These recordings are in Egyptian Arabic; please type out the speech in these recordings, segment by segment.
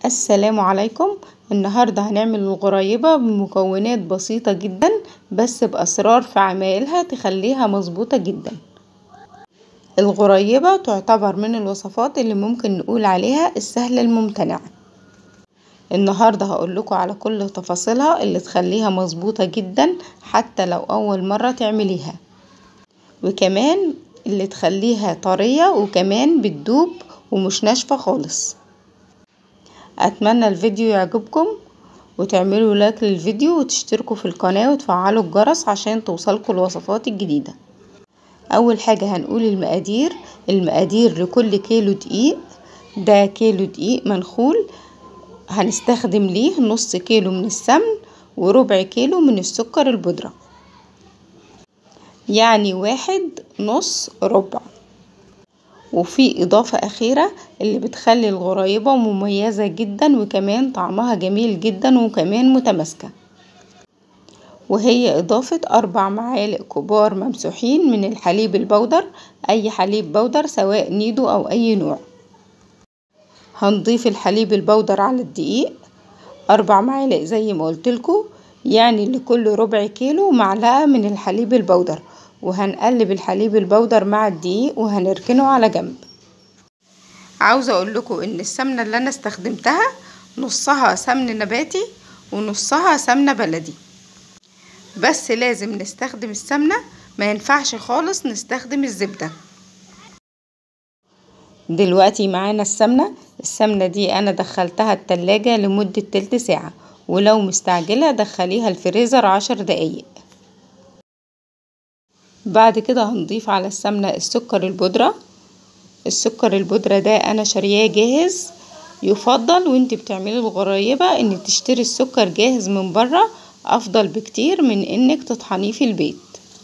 السلام عليكم النهاردة هنعمل الغريبة بمكونات بسيطة جدا بس بأسرار في عمايلها تخليها مظبوطة جدا الغريبة تعتبر من الوصفات اللي ممكن نقول عليها السهلة الممتنعة النهاردة هقول لكم على كل تفاصيلها اللي تخليها مظبوطة جدا حتى لو أول مرة تعمليها وكمان اللي تخليها طرية وكمان بتدوب ومش ناشفة خالص اتمنى الفيديو يعجبكم وتعملوا لايك للفيديو وتشتركوا في القناة وتفعلوا الجرس عشان توصلكوا الوصفات الجديدة اول حاجة هنقول المقادير المقادير لكل كيلو دقيق ده كيلو دقيق منخول هنستخدم ليه نص كيلو من السمن وربع كيلو من السكر البودرة يعني واحد نص ربع وفي إضافة أخيرة اللي بتخلي الغريبة مميزة جدا وكمان طعمها جميل جدا وكمان متماسكة وهي إضافة أربع معالق كبار ممسوحين من الحليب البودر أي حليب بودر سواء نيدو أو أي نوع هنضيف الحليب البودر على الدقيق أربع معالق زي ما قلتلكوا يعني لكل ربع كيلو معلقة من الحليب البودر وهنقلب الحليب البودر مع الدقيق وهنركنه على جنب عاوزة اقول لكم ان السمنة اللي انا استخدمتها نصها سمن نباتي ونصها سمنة بلدي بس لازم نستخدم السمنة ما ينفعش خالص نستخدم الزبدة دلوقتي معانا السمنة السمنة دي انا دخلتها التلاجة لمدة تلت ساعة ولو مستعجلة دخليها الفريزر عشر دقايق بعد كده هنضيف على السمنة السكر البودرة السكر البودرة ده انا شارياه جاهز يفضل وانت بتعملي الغريبة ان تشتري السكر جاهز من بره افضل بكتير من انك تطحنيه في البيت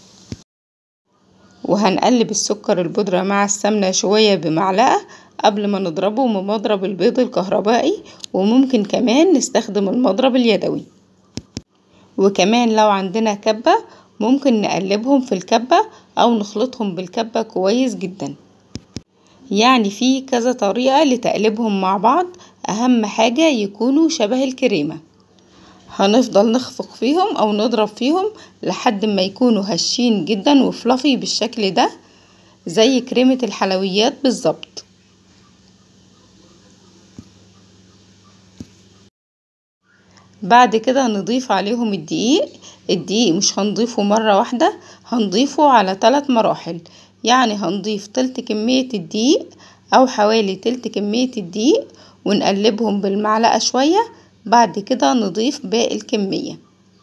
وهنقلب السكر البودرة مع السمنة شوية بمعلقة قبل ما نضربه بمضرب البيض الكهربائي وممكن كمان نستخدم المضرب اليدوي وكمان لو عندنا كبة ممكن نقلبهم في الكبة أو نخلطهم بالكبة كويس جدا يعني في كذا طريقة لتقليبهم مع بعض أهم حاجة يكونوا شبه الكريمة هنفضل نخفق فيهم أو نضرب فيهم لحد ما يكونوا هشين جدا وفلافي بالشكل ده زي كريمة الحلويات بالظبط بعد كده نضيف عليهم الدقيق الدقيق مش هنضيفه مرة واحدة هنضيفه على ثلاث مراحل يعني هنضيف تلت كمية الدقيق أو حوالي تلت كمية الدقيق ونقلبهم بالمعلقة شوية بعد كده نضيف باقي الكمية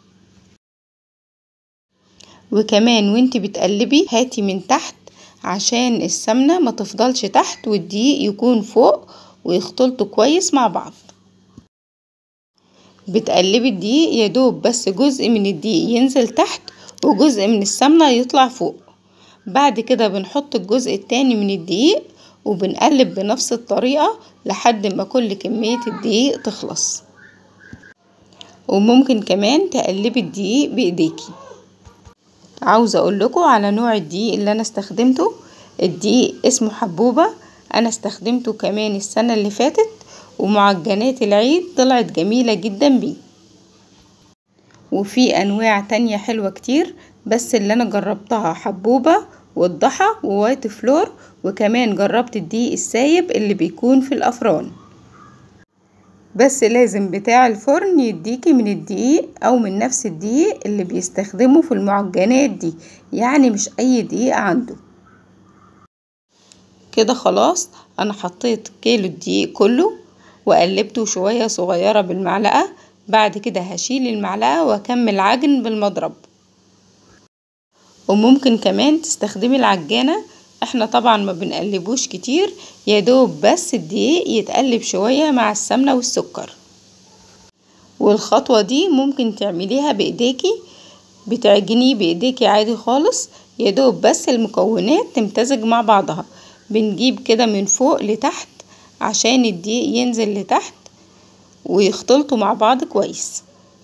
وكمان وانت بتقلبي هاتي من تحت عشان السمنة ما تفضلش تحت والدقيق يكون فوق ويختلطوا كويس مع بعض بتقلبي الدقيق يدوب بس جزء من الدقيق ينزل تحت وجزء من السمنة يطلع فوق بعد كده بنحط الجزء التاني من الدقيق وبنقلب بنفس الطريقة لحد ما كل كمية الدقيق تخلص وممكن كمان تقلبي الدقيق بايديكي عاوزة اقول لكم على نوع الدقيق اللي انا استخدمته الدقيق اسمه حبوبة انا استخدمته كمان السنة اللي فاتت ومعجنات العيد طلعت جميلة جدا بيه وفي انواع تانية حلوة كتير بس اللي انا جربتها حبوبة والضحى ووايت فلور وكمان جربت الدقيق السايب اللي بيكون في الافران بس لازم بتاع الفرن يديكي من الدقيق او من نفس الدقيق اللي بيستخدمه في المعجنات دي يعني مش اي دقيق عنده كده خلاص انا حطيت كيلو الدقيق كله وقلبته شوية صغيرة بالمعلقة بعد كده هشيل المعلقة واكمل عجن بالمضرب وممكن كمان تستخدمي العجانة احنا طبعا ما بنقلبوش كتير يدوب بس الدقيق يتقلب شوية مع السمنة والسكر والخطوة دي ممكن تعمليها بايديكي بتعجنيه بايديكي عادي خالص يدوب بس المكونات تمتزج مع بعضها بنجيب كده من فوق لتحت عشان الدقيق ينزل لتحت ويختلطوا مع بعض كويس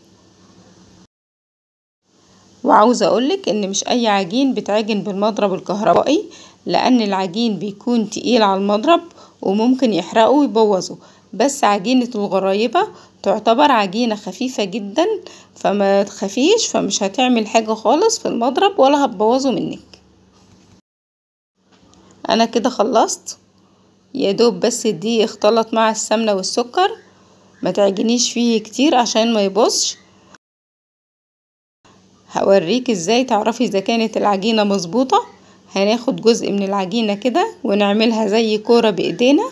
وعاوزة اقولك ان مش اي عجين بتعجن بالمضرب الكهربائي لان العجين بيكون تقيل على المضرب وممكن يحرقه ويبوظه بس عجينة الغرايبة تعتبر عجينة خفيفة جدا فما تخافيش فمش هتعمل حاجة خالص في المضرب ولا هتبوظه منك انا كده خلصت يا دوب بس دي اختلط مع السمنة والسكر ما تعجنيش فيه كتير عشان ما يبصش هوريك ازاي تعرفي اذا كانت العجينة مظبوطة هناخد جزء من العجينة كده ونعملها زي كورة بايدينا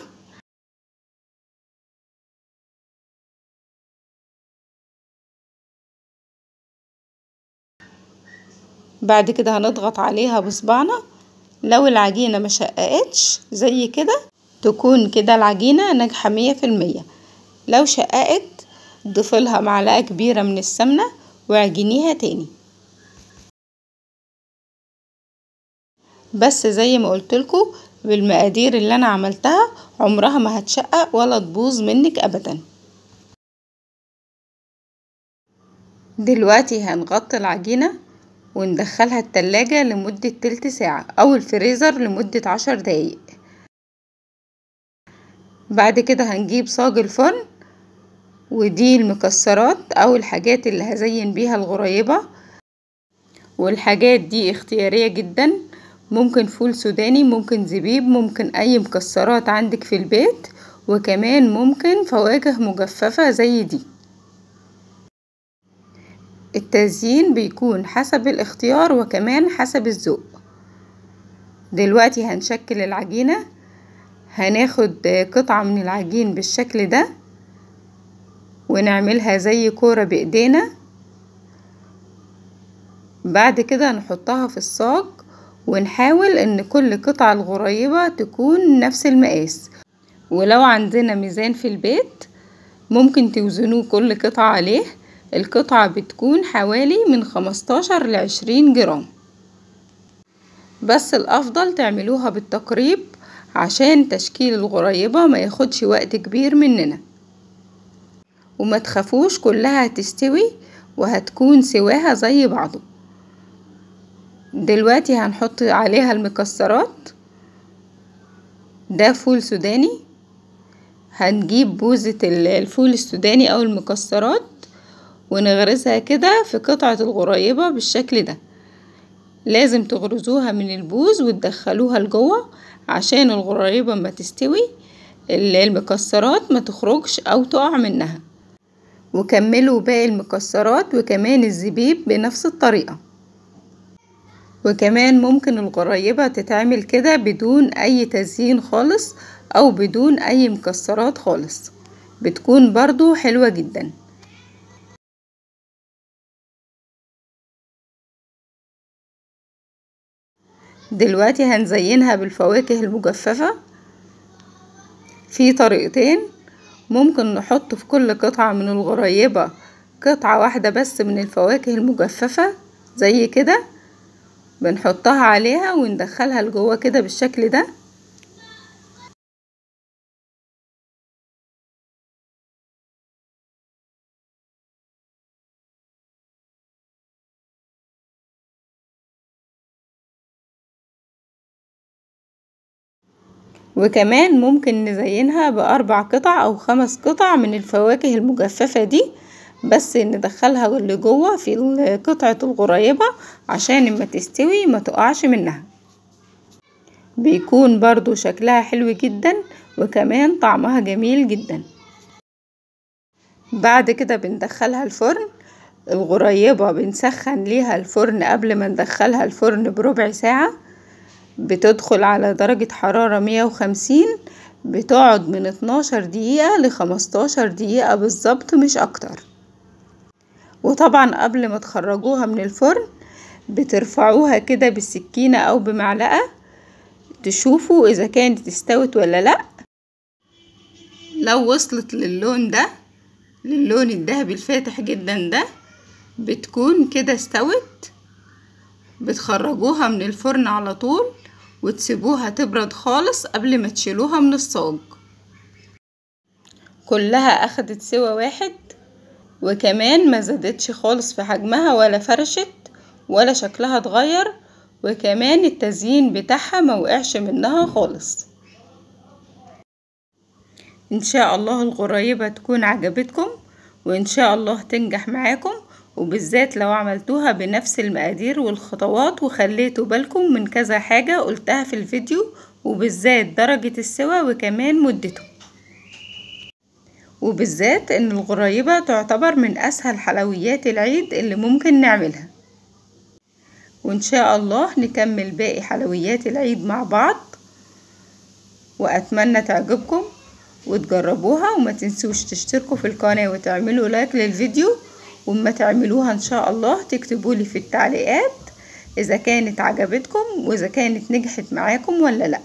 بعد كده هنضغط عليها بصبعنا لو العجينة ما شققتش زي كده تكون كده العجينة ناجحة مية في المية لو شققت ضيفلها معلقة كبيرة من السمنة واعجنيها تاني بس زي ما قلتلكوا بالمقادير اللي انا عملتها عمرها ما هتشقق ولا تبوظ منك ابدا دلوقتي هنغطي العجينة وندخلها التلاجة لمدة تلت ساعة او الفريزر لمدة عشر دقايق بعد كده هنجيب صاج الفرن ودي المكسرات او الحاجات اللي هزين بيها الغريبة والحاجات دي اختيارية جدا ممكن فول سوداني ممكن زبيب ممكن اي مكسرات عندك في البيت وكمان ممكن فواكه مجففة زي دي التزيين بيكون حسب الاختيار وكمان حسب الذوق دلوقتي هنشكل العجينة هناخد قطعة من العجين بالشكل ده ونعملها زي كورة بايدينا بعد كده نحطها في الصاج ونحاول ان كل قطعة الغريبة تكون نفس المقاس ولو عندنا ميزان في البيت ممكن توزنوه كل قطعة عليه القطعة بتكون حوالي من خمستاشر لعشرين جرام بس الافضل تعملوها بالتقريب عشان تشكيل الغريبة ما ياخدش وقت كبير مننا وما تخافوش كلها هتستوي وهتكون سواها زي بعضه دلوقتي هنحط عليها المكسرات ده فول سوداني هنجيب بوزة الفول السوداني او المكسرات ونغرزها كده في قطعة الغريبة بالشكل ده لازم تغرزوها من البوز وتدخلوها لجوه عشان الغريبة ما تستوي المكسرات ما تخرجش او تقع منها وكملوا باقي المكسرات وكمان الزبيب بنفس الطريقة وكمان ممكن الغريبة تتعمل كده بدون اي تزيين خالص او بدون اي مكسرات خالص بتكون برضو حلوة جدا دلوقتي هنزينها بالفواكه المجففة في طريقتين ممكن نحط في كل قطعة من الغريبة قطعة واحدة بس من الفواكه المجففة زي كده بنحطها عليها وندخلها لجوه كده بالشكل ده وكمان ممكن نزينها بأربع قطع أو خمس قطع من الفواكه المجففة دي بس ندخلها لجوه في قطعة الغريبة عشان اما تستوي ما تقعش منها بيكون برضو شكلها حلو جدا وكمان طعمها جميل جدا بعد كده بندخلها الفرن الغريبة بنسخن ليها الفرن قبل ما ندخلها الفرن بربع ساعة بتدخل على درجة حرارة مية وخمسين بتقعد من اتناشر دقيقة لخمستاشر دقيقة بالظبط مش أكتر وطبعا قبل ما تخرجوها من الفرن بترفعوها كده بالسكينة أو بمعلقة تشوفوا إذا كانت استوت ولا لأ لو وصلت للون ده للون الذهبي الفاتح جدا ده بتكون كده استوت بتخرجوها من الفرن على طول وتسيبوها تبرد خالص قبل ما تشيلوها من الصاج كلها اخدت سوا واحد وكمان ما زادتش خالص في حجمها ولا فرشت ولا شكلها اتغير وكمان التزيين بتاعها ما وقعش منها خالص ان شاء الله الغريبة تكون عجبتكم وان شاء الله تنجح معاكم وبالذات لو عملتوها بنفس المقادير والخطوات وخليتوا بالكم من كذا حاجة قلتها في الفيديو وبالذات درجة السوى وكمان مدته وبالذات ان الغريبة تعتبر من اسهل حلويات العيد اللي ممكن نعملها وان شاء الله نكمل باقي حلويات العيد مع بعض واتمنى تعجبكم وتجربوها وما تنسوش تشتركوا في القناة وتعملوا لايك للفيديو وما تعملوها ان شاء الله تكتبولي في التعليقات اذا كانت عجبتكم واذا كانت نجحت معاكم ولا لا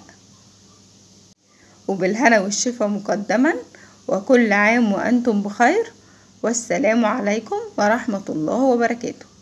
وبالهنا والشفا مقدما وكل عام وانتم بخير والسلام عليكم ورحمة الله وبركاته